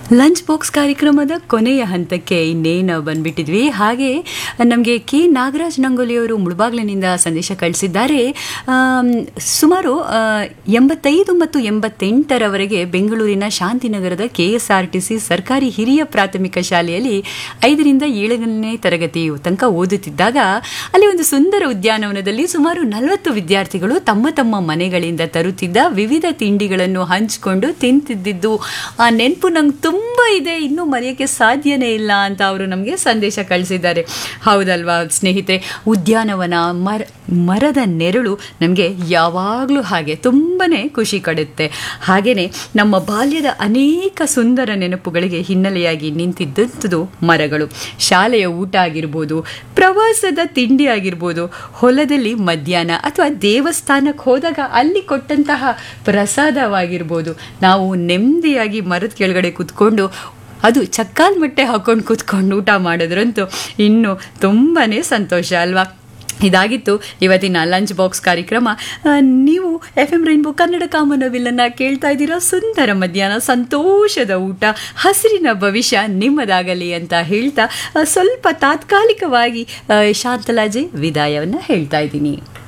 lunch box ಕಾರ್ಯಕ್ರಮದ ಕೊನೆಯ ಹಂತಕ್ಕೆ ಇನ್ನೇನು ಬಂದ್ಬಿಟ್ಟಿದ್ವಿ ಹಾಗೆ ನಮಗೆ ಕೆ ನಾಗರಾಜ್ ನಂಗೋಲಿಯವರು ಮುಳಬಾಗ್ಲಿನಿಂದ ಸಂದೇಶ ಕಳಿಸಿದ್ದಾರೆ ಆಮ್, ಸುಮಾರು ಆ, ಎಂಬತ್ತೈದು ಮತ್ತು ಎಂಬತ್ತೆಂಟರವರೆಗೆ ಬೆಂಗಳೂರಿನ ಶಾಂತಿನಗರದ K S R T C ಸರ್ಕಾರಿ ಹಿರಿಯ ಪ್ರಾಥಮಿಕ ಶಾಲೆಯಲ್ಲಿ ಐದರಿಂದ ಏಳನೇ ತರಗತಿ ತನಕ ಓದುತ್ತಿದ್ದಾಗ ಅಲ್ಲಿ ಒಂದು ಸುಂದರ ಉದ್ಯಾನವನದಲ್ಲಿ ಸುಮಾರು ನಲವತ್ತು ವಿದ್ಯಾರ್ಥಿಗಳು ತಮ್ಮ ತಮ್ಮ ಮನೆಗಳಿಂದ ತರುತ್ತಿದ್ದ ವಿವಿಧ ತಿಂಡಿಗಳನ್ನು ಹಂಚಿಕೊಂಡು ತಿಂತಿದ್ದಿದ್ದು ಆ ನೆನಪು ನಂಗೆ ತುಂಬ ಇದೆ ಇನ್ನೂ ಮರೆಯೋಕ್ಕೆ ಸಾಧ್ಯನೇ ಇಲ್ಲ ಅಂತ ಅವರು ನಮಗೆ ಸಂದೇಶ ಕಳಿಸಿದ್ದಾರೆ ಹೌದಲ್ವಾ ಸ್ನೇಹಿತರೆ ಉದ್ಯಾನವನ ಮರ ಮರದ ನೆರಳು ನಮಗೆ ಯಾವಾಗಲೂ ಹಾಗೆ ತುಂಬನೇ ಖುಷಿ ಕೊಡುತ್ತೆ ಹಾಗೆಯೇ ನಮ್ಮ ಬಾಲ್ಯದ ಅನೇಕ ಸುಂದರ ನೆನಪುಗಳಿಗೆ ಹಿನ್ನೆಲೆಯಾಗಿ ನಿಂತಿದ್ದಂಥದ್ದು ಮರಗಳು ಶಾಲೆಯ ಊಟ ಆಗಿರ್ಬೋದು ಪ್ರವಾಸದ ತಿಂಡಿ ಆಗಿರ್ಬೋದು ಹೊಲದಲ್ಲಿ ಮಧ್ಯಾಹ್ನ ಅಥವಾ ದೇವಸ್ಥಾನಕ್ಕೆ ಹೋದಾಗ ಅಲ್ಲಿ ಕೊಟ್ಟಂತಹ ಪ್ರಸಾದವಾಗಿರ್ಬೋದು ನಾವು ನೆಮ್ಮದಿಯಾಗಿ ಮರದ ಕೆಳಗಡೆ ಕೂತ್ಕೊಂಡು ಅದು ಚಕ್ಕಾಲ್ ಮೊಟ್ಟೆ ಹಾಕೊಂಡು ಕೂತ್ಕೊಂಡು ಊಟ ಮಾಡಿದ್ರಂತೂ ಇನ್ನು ತುಂಬಾ ಸಂತೋಷ ಅಲ್ವಾ ಇದಾಗಿತ್ತು ಇವತ್ತಿನ ಲಂಚ್ ಬಾಕ್ಸ್ ಕಾರ್ಯಕ್ರಮ ಆ, ನೀವು ಎಫ್ ಎಂ ರೈನ್ಬೋ ಕನ್ನಡ ಕಾಮನವಿಲ್ಲನ್ನು ಕೇಳ್ತಾ ಇದ್ದೀರಾ ಸುಂದರ ಮಧ್ಯಾಹ್ನ ಸಂತೋಷದ ಊಟ ಹಸಿರಿನ ಭವಿಷ್ಯ ನಿಮ್ಮದಾಗಲಿ ಅಂತ ಹೇಳ್ತಾ ಆ, ಸ್ವಲ್ಪ ತಾತ್ಕಾಲಿಕವಾಗಿ ಆ, ಶಾಂತಲಾಜೆ ವಿದಾಯವನ್ನು ಹೇಳ್ತಾ ಇದ್ದೀನಿ